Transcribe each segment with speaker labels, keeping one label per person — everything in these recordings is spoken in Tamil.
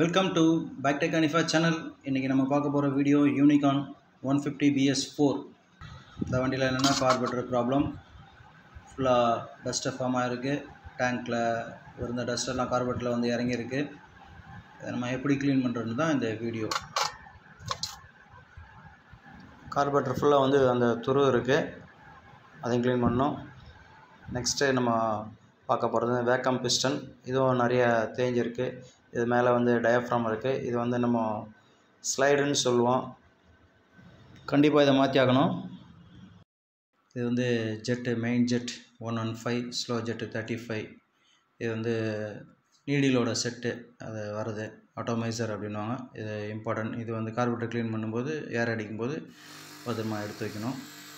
Speaker 1: வெல்கம் டு பேக்டெக் அனிஃபா சேனல் இன்றைக்கி நம்ம பார்க்க போகிற video Unicorn one fifty BS four இந்த வண்டியில் என்னென்னா கார்பெட்டர் ப்ராப்ளம் ஃபுல்லாக டஸ்ட்டு ஃபார்ம் ஆகிருக்கு டேங்க்கில் இருந்த டஸ்ட் எல்லாம் கார்பெட்டரில் வந்து இறங்கியிருக்கு இதை நம்ம எப்படி க்ளீன் பண்ணுறதுன்னு தான் இந்த வீடியோ கார்பெட்டர் ஃபுல்லாக வந்து அந்த துரு இருக்குது அதையும் க்ளீன் பண்ணோம் நெக்ஸ்ட்டு நம்ம பார்க்க போகிறது வேக்கம் பிஸ்டன் இதுவும் நிறைய தேஞ்சிருக்கு இது மேலே வந்து டயஃப்ராம் இருக்குது இது வந்து நம்ம ஸ்லைடுன்னு சொல்லுவோம் கண்டிப்பாக இதை மாற்றி ஆகணும் இது வந்து jet main jet one one five slow jet thirty five இது வந்து நீடிலோட செட்டு அது வருது ஆட்டோமைசர் அப்படின்வாங்க இது இம்பார்ட்டன்ட் இது வந்து கார்பெட்டர் க்ளீன் பண்ணும்போது ஏர் அடிக்கும்போது பத்திரமா எடுத்து வைக்கணும்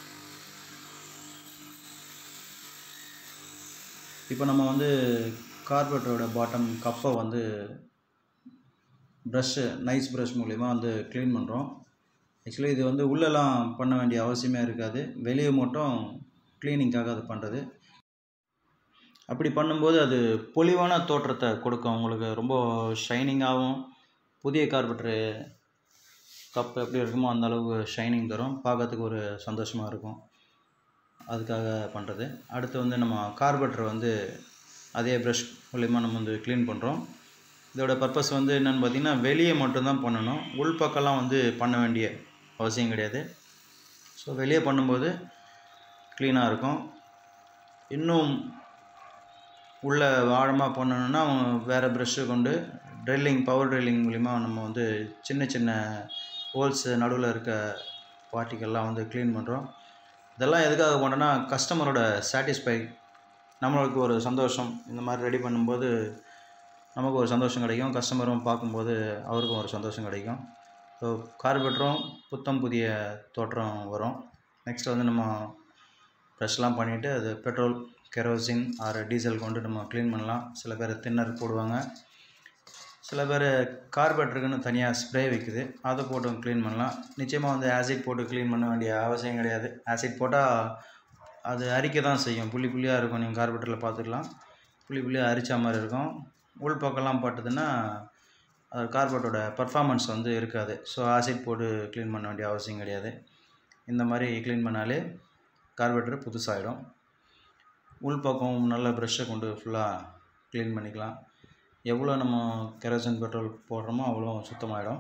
Speaker 1: இப்போ நம்ம வந்து கார்பெட்டரோட பாட்டம் கப்பை வந்து ப்ரஷ்ஷு நைஸ் ப்ரஷ் மூலிமா வந்து க்ளீன் பண்ணுறோம் ஆக்சுவலி இது வந்து உள்ளெல்லாம் பண்ண வேண்டிய அவசியமே இருக்காது வெளியே மட்டும் க்ளீனிங்காக அது பண்ணுறது அப்படி பண்ணும்போது அது பொலிவான தோற்றத்தை கொடுக்கும் உங்களுக்கு ரொம்ப ஷைனிங்காகவும் புதிய கார்பெட்ரு கப் எப்படி இருக்குமோ அந்த அளவுக்கு ஷைனிங் தரும் பார்க்கறதுக்கு ஒரு சந்தோஷமாக இருக்கும் அதுக்காக பண்ணுறது அடுத்து வந்து நம்ம கார்பெட்டரை வந்து அதே ப்ரஷ் மூலிமா நம்ம வந்து க்ளீன் பண்ணுறோம் இதோட பர்பஸ் வந்து என்னென்னு பார்த்தீங்கன்னா வெளியே மட்டும்தான் பண்ணணும் உள் பக்கம்லாம் வந்து பண்ண வேண்டிய அவசியம் கிடையாது ஸோ வெளியே பண்ணும்போது க்ளீனாக இருக்கும் இன்னும் உள்ள ஆழமாக பண்ணணுன்னா வேறு ப்ரெஷ்ஷு கொண்டு ட்ரில்லிங் பவர் ட்ரில்லிங் மூலிமா நம்ம வந்து சின்ன சின்ன ஹோல்ஸ் நடுவில் இருக்க பார்ட்டிகள்லாம் வந்து க்ளீன் பண்ணுறோம் இதெல்லாம் எதுக்காக பண்ணுறோன்னா கஸ்டமரோட சாட்டிஸ்ஃபை நம்மளுக்கு ஒரு சந்தோஷம் இந்த மாதிரி ரெடி பண்ணும்போது நமக்கு ஒரு சந்தோஷம் கிடைக்கும் கஸ்டமரும் பார்க்கும்போது அவருக்கும் ஒரு சந்தோஷம் கிடைக்கும் ஸோ கார்பெட்டரும் புத்தம் புதிய தோற்றம் வரும் நெக்ஸ்ட் வந்து நம்ம ப்ரெஷ்லாம் பண்ணிவிட்டு அது பெட்ரோல் கெரோசின் ஆர் டீசல் கொண்டு நம்ம க்ளீன் பண்ணலாம் சில பேர் தின்னர் போடுவாங்க சில பேர் கார்பெட்டருக்குன்னு தனியாக ஸ்ப்ரே விற்குது அதை போட்டு க்ளீன் பண்ணலாம் நிச்சயமாக வந்து ஆசிட் போட்டு க்ளீன் பண்ண வேண்டிய அவசியம் கிடையாது ஆசிட் போட்டால் அது அரிக்க தான் செய்யும் புள்ளி புள்ளியாக இருக்கும் நீங்கள் கார்பெட்டரில் பார்த்துக்கலாம் புள்ளி புள்ளியாக அரிச்ச மாதிரி இருக்கும் உள் பக்கம்லாம் பட்டுதுன்னா அது கார்பெட்டோட பர்ஃபார்மன்ஸ் வந்து இருக்காது ஸோ ஆசிட் போட்டு க்ளீன் பண்ண வேண்டிய அவசியம் கிடையாது இந்த மாதிரி க்ளீன் பண்ணாலே கார்பெட்டர் புதுசாகிடும் உள் பக்கம் நல்ல ப்ரெஷ்ஷை கொண்டு ஃபுல்லாக க்ளீன் பண்ணிக்கலாம் எவ்வளோ நம்ம கெரோசின் பெட்ரோல் போடுறோமோ அவ்வளோ சுத்தமாகிடும்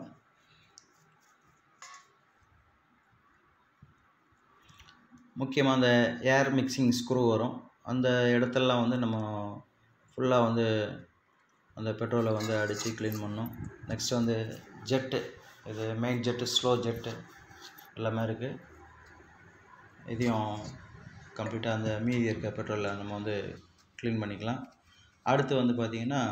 Speaker 1: முக்கியமாக அந்த ஏர் மிக்சிங் ஸ்க்ரூ வரும் அந்த இடத்துலலாம் வந்து நம்ம ஃபுல்லாக வந்து அந்த பெட்ரோலை வந்து அடித்து க்ளீன் பண்ணணும் நெக்ஸ்ட் வந்து ஜெட்டு இது மெயின் ஜெட்டு ஸ்லோ ஜெட்டு எல்லாமே இருக்குது இதையும் கம்ப்ளீட்டாக அந்த மீதி இருக்க பெட்ரோலை நம்ம வந்து க்ளீன் பண்ணிக்கலாம் அடுத்து வந்து பார்த்திங்கன்னா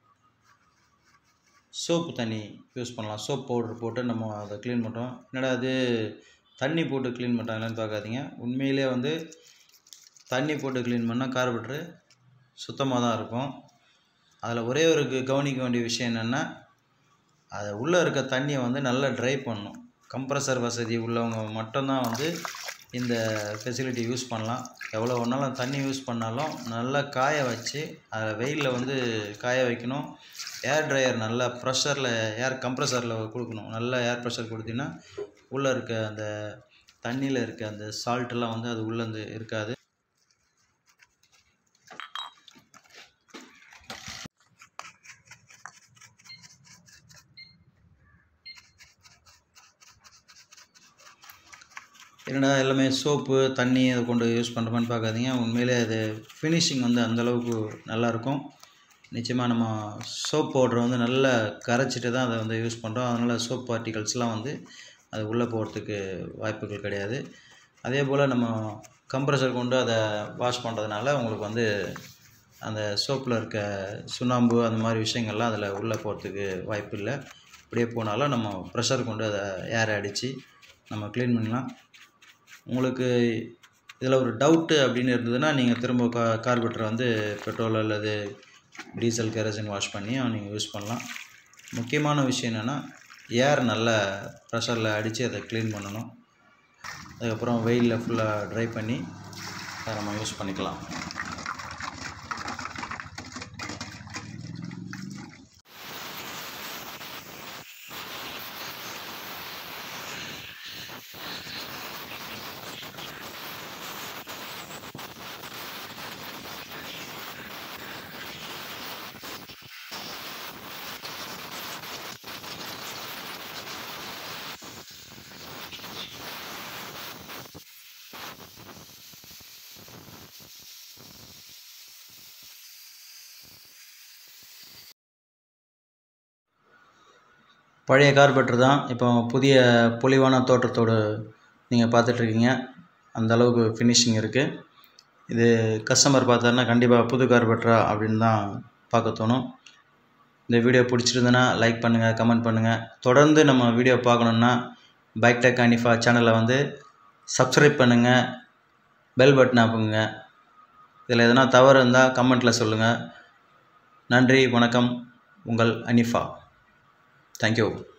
Speaker 1: சோப்பு தண்ணி யூஸ் பண்ணலாம் சோப் பவுட்ரு போட்டு நம்ம அதை க்ளீன் பண்ணுறோம் என்னடா அது தண்ணி போட்டு க்ளீன் பண்ணுறாங்களேன்னு பார்க்காதீங்க உண்மையிலே வந்து தண்ணி போட்டு க்ளீன் பண்ணால் கார்பெட்ரு சுத்தமாக தான் இருக்கும் அதில் ஒரே ஒரு கவனிக்க வேண்டிய விஷயம் என்னென்னா அதை உள்ளே இருக்க தண்ணியை வந்து நல்லா ட்ரை பண்ணணும் கம்ப்ரஸர் வசதி உள்ளவங்க மட்டும்தான் வந்து இந்த ஃபெசிலிட்டி யூஸ் பண்ணலாம் எவ்வளோ ஒன்றாலும் தண்ணி யூஸ் பண்ணாலும் நல்லா காய வச்சு அதை வெயிலில் வந்து காய வைக்கணும் ஏர் ட்ரையர் நல்லா ப்ரெஷரில் ஏர் கம்ப்ரஸரில் கொடுக்கணும் நல்லா ஏர் ப்ரெஷர் கொடுத்தீங்கன்னா உள்ளே இருக்க அந்த தண்ணியில் இருக்க அந்த சால்ட்டெல்லாம் வந்து அது உள்ளேருந்து இருக்காது என்னடா எல்லாமே சோப்பு தண்ணி அதை கொண்டு யூஸ் பண்ணுறோமான்னு பார்க்காதீங்க உண்மையிலே அது ஃபினிஷிங் வந்து அந்தளவுக்கு நல்லாயிருக்கும் நிச்சயமாக நம்ம சோப் பவுட்ரு வந்து நல்லா கரைச்சிட்டு தான் அதை வந்து யூஸ் பண்ணுறோம் அதனால் சோப் பார்ட்டிகல்ஸ்லாம் வந்து அது உள்ளே போகிறதுக்கு வாய்ப்புகள் கிடையாது அதே போல் நம்ம கம்ப்ரஸர் கொண்டு அதை வாஷ் பண்ணுறதுனால உங்களுக்கு வந்து அந்த சோப்பில் இருக்க சுண்ணாம்பு அந்த மாதிரி விஷயங்கள்லாம் அதில் உள்ளே போகிறதுக்கு வாய்ப்பு இல்லை இப்படியே போனாலும் நம்ம ப்ரெஷர் கொண்டு அதை ஏர் அடித்து நம்ம க்ளீன் பண்ணலாம் உங்களுக்கு இதில் ஒரு டவுட்டு அப்படின்னு இருந்ததுன்னா நீங்கள் திரும்ப கா கார்பெட்டரை வந்து பெட்ரோல் அல்லது டீசல் கெரசின் வாஷ் பண்ணி நீங்கள் யூஸ் பண்ணலாம் முக்கியமான விஷயம் என்னென்னா ஏர் நல்ல ப்ரெஷரில் அடித்து அதை க்ளீன் பண்ணணும் அதுக்கப்புறம் வெயிலில் ஃபுல்லாக ட்ரை பண்ணி அதை நம்ம யூஸ் பண்ணிக்கலாம் பழைய கார்பெட்டர் தான் இப்போ புதிய பொலிவான தோற்றத்தோடு நீங்கள் பார்த்துட்ருக்கீங்க அந்த அளவுக்கு ஃபினிஷிங் இருக்குது இது கஸ்டமர் பார்த்தாருன்னா கண்டிப்பாக புது கார்பெட்டரா அப்படின்னு தான் பார்க்க தோணும் இந்த வீடியோ பிடிச்சிருந்ததுன்னா லைக் பண்ணுங்கள் கமெண்ட் பண்ணுங்கள் தொடர்ந்து நம்ம வீடியோ பார்க்கணுன்னா பைக் டெக் அனிஃபா சேனலை வந்து சப்ஸ்கிரைப் பண்ணுங்கள் பெல் பட்டன் ஆப்புங்க இதில் எதனா தவறு இருந்தால் கமெண்ட்டில் சொல்லுங்கள் நன்றி வணக்கம் உங்கள் அனிஃபா தேங்க்யூ